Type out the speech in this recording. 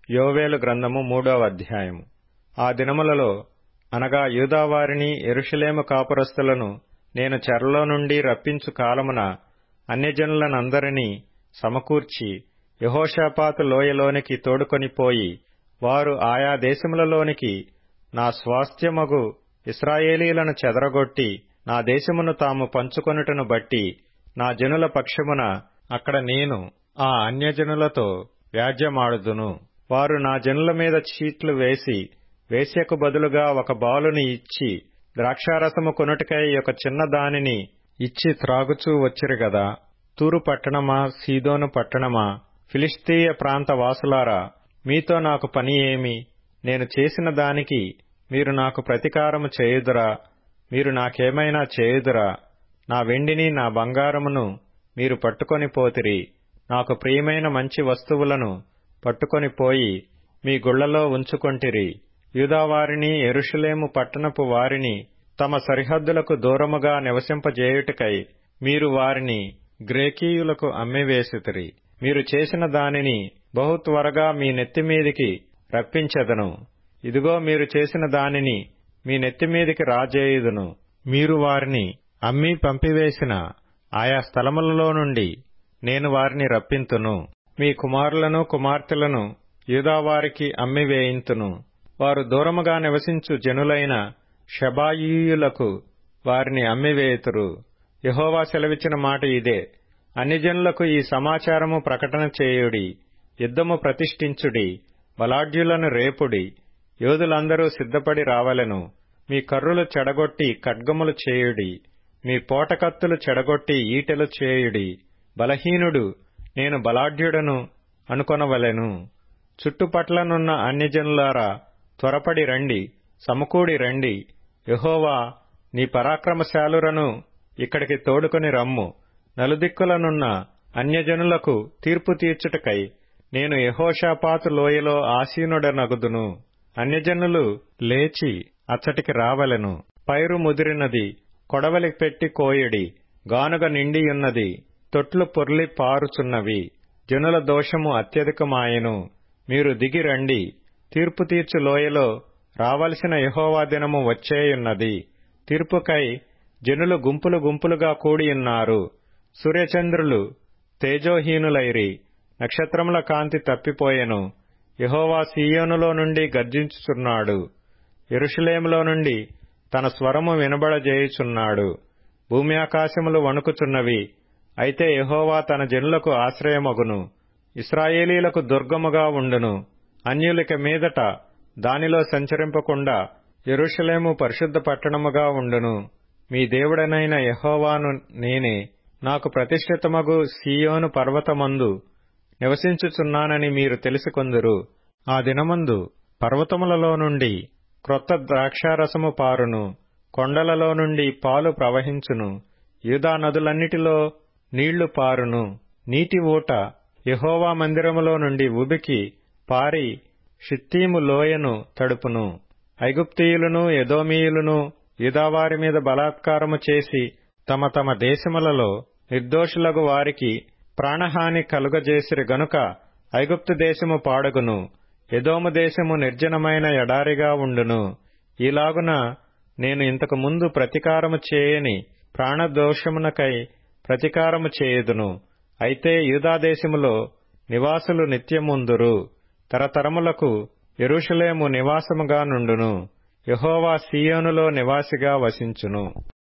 యోవేలు గ్రంథము మూడవ అధ్యాయము ఆ దినములలో అనగా యూదావారిని ఎరుషలేము కాపురస్తులను నేను చెరలో నుండి రప్పించు కాలమున అన్యజనులనందరినీ సమకూర్చి యహోషాపాతు లోయలోనికి తోడుకొని పోయి వారు ఆయా దేశములలోనికి నా స్వాస్థ్యమగు ఇస్రాయేలీలను చెదరగొట్టి నా దేశమును తాము పంచుకొనుటను బట్టి నా జనుల పక్షమున అక్కడ నేను ఆ అన్యజనులతో వ్యాజ్యమాడుదును వారు నా జనుల మీద చీట్లు వేసి వేశ్యకు బదులుగా ఒక బాలుని ఇచ్చి ద్రాక్షారసము కొనుటకై ఒక చిన్న దానిని ఇచ్చి త్రాగుచూ వచ్చిరు గదా తూరు పట్టణమా సీదోను పట్టణమా ఫిలిస్తీయ ప్రాంత వాసులారా మీతో నాకు పని ఏమి నేను చేసిన దానికి మీరు నాకు ప్రతీకారము చేయుదురా మీరు నాకేమైనా చేయుదురా నా వెండిని నా బంగారమును మీరు పట్టుకొని పోతిరి నాకు ప్రియమైన మంచి వస్తువులను పట్టుకొని పోయి మీ గుళ్లలో ఉంచుకొంటిరి యూదావారిని ఎరుషులేము పట్టణపు వారిని తమ సరిహద్దులకు దూరముగా నివసింపజేయుటకై మీరు వారిని గ్రేకీయులకు అమ్మివేసితిరి మీరు చేసిన దానిని బహు త్వరగా మీ నెత్తిమీదికి రప్పించెదను ఇదిగో మీరు చేసిన దానిని మీ నెత్తిమీదికి రాజేయుదును మీరు వారిని అమ్మి పంపివేసిన ఆయా స్థలములలో నుండి నేను వారిని రప్పింతును మీ కుమారులను కుమార్తెలను యూదావారికి అమ్మివేయింతును వారు దూరముగా నివసించు జనులైన షబాయీయులకు వారిని అమ్మివేయుతురు యహోవా సెలవిచ్చిన మాట ఇదే అన్ని జనులకు ఈ సమాచారము ప్రకటన చేయుడి యుద్ధము ప్రతిష్ఠించుడి బలాఢ్యులను రేపుడి యోధులందరూ సిద్ధపడి రావలెను మీ కర్రులు చెడగొట్టి ఖడ్గములు చేయుడి మీ పోటకత్తులు చెడగొట్టి ఈటెలు చేయుడి బలహీనుడు నేను బలాఢ్యుడను అనుకొనవలెను చుట్టుపట్లనున్న అన్యజనులారా త్వరపడి రండి సమకూడి రండి యహోవా నీ పరాక్రమశాలురను ఇక్కడికి తోడుకొని రమ్ము నలుదిక్కులనున్న అన్యజనులకు తీర్పు తీర్చుటకై నేను యహోషాపాతు లోయలో ఆసీనుడనగుదును అన్యజనులు లేచి అచ్చటికి రావలెను పైరు ముదిరినది కొడవలి పెట్టి కోయడి గానుగ నిండియున్నది తొట్లు పొర్లి పారుచున్నవి జనుల దోషము అత్యధికమాయెను మీరు దిగి రండి తీర్పు తీర్చు లోయలో రావలసిన యహోవా దినము వచ్చేయున్నది తీర్పుకై జనులు గుంపులు గుంపులుగా కూడియున్నారు సూర్యచంద్రులు తేజోహీనులైరి నక్షత్రముల కాంతి తప్పిపోయెను యహోవా సీయోనులో నుండి గర్జించుచున్నాడు ఎరుషులేములో నుండి తన స్వరము వినబడజేయుచున్నాడు భూమి ఆకాశములు వణుకుచున్నవి అయితే యహోవా తన జనులకు ఆశ్రయమగును ఇస్రాయేలీలకు దుర్గముగా ఉండును అన్యులిక మీదట దానిలో సంచరింపకుండా ఎరుషలేము పరిశుద్ధ పట్టణముగా ఉండును మీ దేవుడనైన యహోవాను నేనే నాకు ప్రతిష్ఠితమగు సీయోను పర్వతమందు నివసించుచున్నానని మీరు తెలుసుకొందురు ఆ దినమందు పర్వతములలో నుండి క్రొత్త ద్రాక్షారసము పారును కొండలలో నుండి పాలు ప్రవహించును యూదా నదులన్నిటిలో నీళ్లు పారును నీటి ఊట యహోవా మందిరములో నుండి ఉబికి పారి షిత్తీము లోయను తడుపును ఐగుప్తీయులను ఎదోమీయులను యూదావారి మీద బలాత్కారము చేసి తమ తమ దేశములలో నిర్దోషులగు వారికి ప్రాణహాని కలుగజేసిరి గనుక ఐగుప్తు దేశము పాడగును ఎదోము దేశము నిర్జనమైన ఎడారిగా ఉండును ఈలాగున నేను ఇంతకు ముందు ప్రతీకారము చేయని ప్రాణదోషమునకై ప్రతీకారము చేయుదును అయితే యూదాదేశములో నివాసులు నిత్యముందురు తరతరములకు ఎరుషలేము నివాసముగా నుండును యహోవా సీయోనులో నివాసిగా వసించును